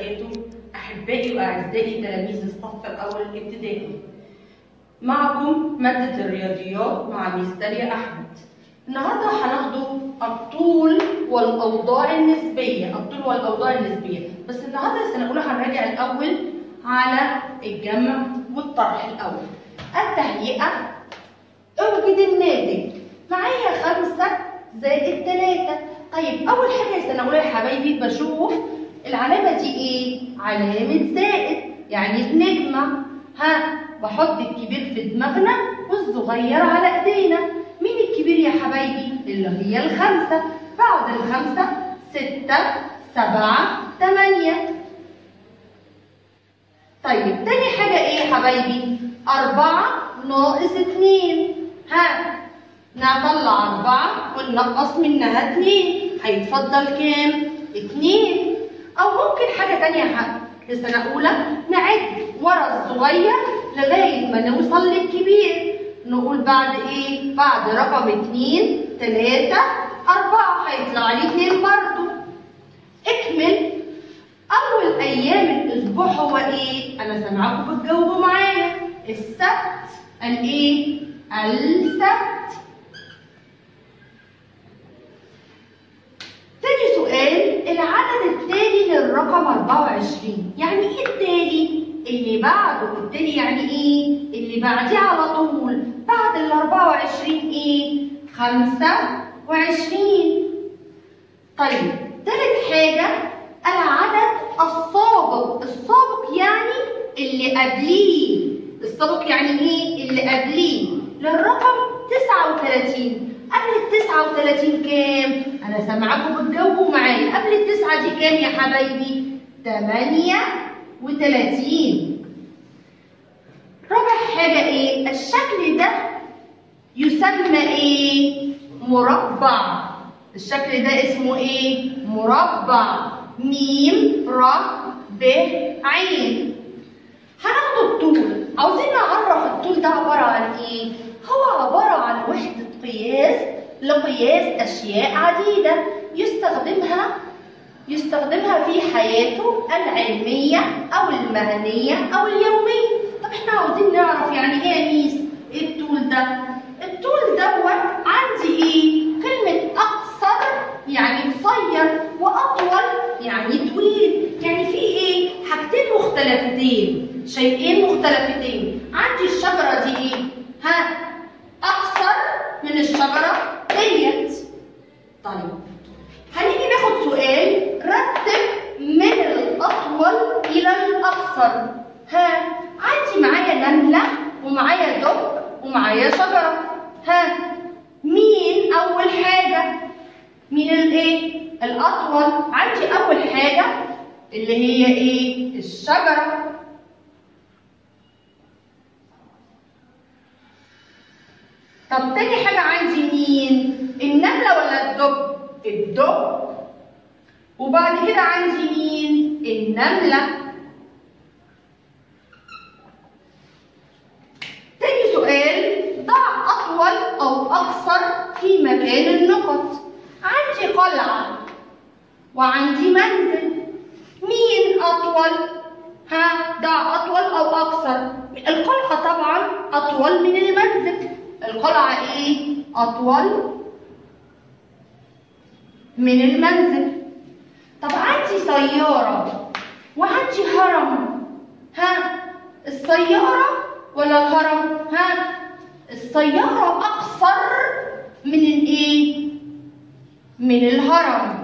وبركاته أحبائي وأعزائي تلاميذ الصف الأول الابتدائي معكم مادة الرياضيات مع ميس داليا أحمد النهارده هناخده الطول والأوضاع النسبية الطول والأوضاع النسبية بس النهارده سنة أولى هنراجع الأول على الجمع والطرح الأول التهيئة اوجد الناتج معايا خمسة زائد تلاتة طيب أول حاجة يا سنة أولى يا حبايبي بشوف العلامة دي إيه؟ علامة زائد يعني بنجمع ها بحط الكبير في دماغنا والصغير على إيدينا مين الكبير يا حبايبي؟ اللي هي الخمسة بعد الخمسة ستة سبعة تمانية طيب تاني حاجة إيه يا حبايبي؟ أربعة ناقص اتنين ها نطلع أربعة وننقص منها اتنين هيتفضل كام؟ اتنين أو ممكن حاجة تانية حق لسنة أولى نعد ورا الصغير لغاية ما نوصل للكبير نقول بعد إيه؟ بعد رقم اتنين تلاتة أربعة هيطلع لي اتنين برضو اكمل أول أيام الأسبوع هو إيه؟ أنا سامعاكم بتجاوبوا معايا السبت الإيه؟ السبت تاني سؤال العدد التالي للرقم 24 يعني ايه التالي؟ اللي بعده التالي يعني ايه؟ اللي بعديه على طول بعد ال 24 ايه؟ 25 طيب تالت حاجة العدد السابق السابق يعني اللي قبليه السابق يعني ايه؟ اللي قبليه للرقم 39 قبل ال 39 كام؟ أنا سامعاكم بتجاوبوا معايا، قبل التسعة دي كام يا حبايبي؟ 38 رابع حاجة إيه؟ الشكل ده يسمى إيه؟ مربع الشكل ده اسمه إيه؟ مربع ميم ر ب عين هناخد الطول عاوزين نعرف الطول ده عبارة عن إيه؟ هو عبارة عن وحدة قياس لقياس أشياء عديدة يستخدمها يستخدمها في حياته العلمية أو المهنية أو اليومية طب احنا عاوزين نعرف يعني ايه يا ميس؟ ايه الطول ده؟ الطول دوت عندي ايه؟ كلمة أقصر يعني قصير وأطول يعني طويل يعني في ايه؟ حاجتين مختلفتين شيئين مختلفتين عندي الشجرة دي ايه؟ ها أقصر من الشجرة ديت طيب هنيجي ناخد سؤال رتب من الأطول إلى الأقصر ها عندي معايا نملة ومعايا دب ومعايا شجرة ها مين أول حاجة مين الإيه الأطول عندي أول حاجة اللي هي إيه الشجرة طب تاني حاجة عندي مين؟ النملة ولا الدب؟ الدب وبعد كده عندي مين؟ النملة تاني سؤال ضع أطول أو أقصر في مكان النقط عندي قلعة وعندي منزل مين أطول؟ ها ضع أطول أو أقصر القلعة طبعا أطول من المنزل القلعة إيه؟ أطول من المنزل طب عندي سيارة وعندي هرم ها السيارة ولا الهرم؟ ها السيارة أقصر من الإيه؟ من الهرم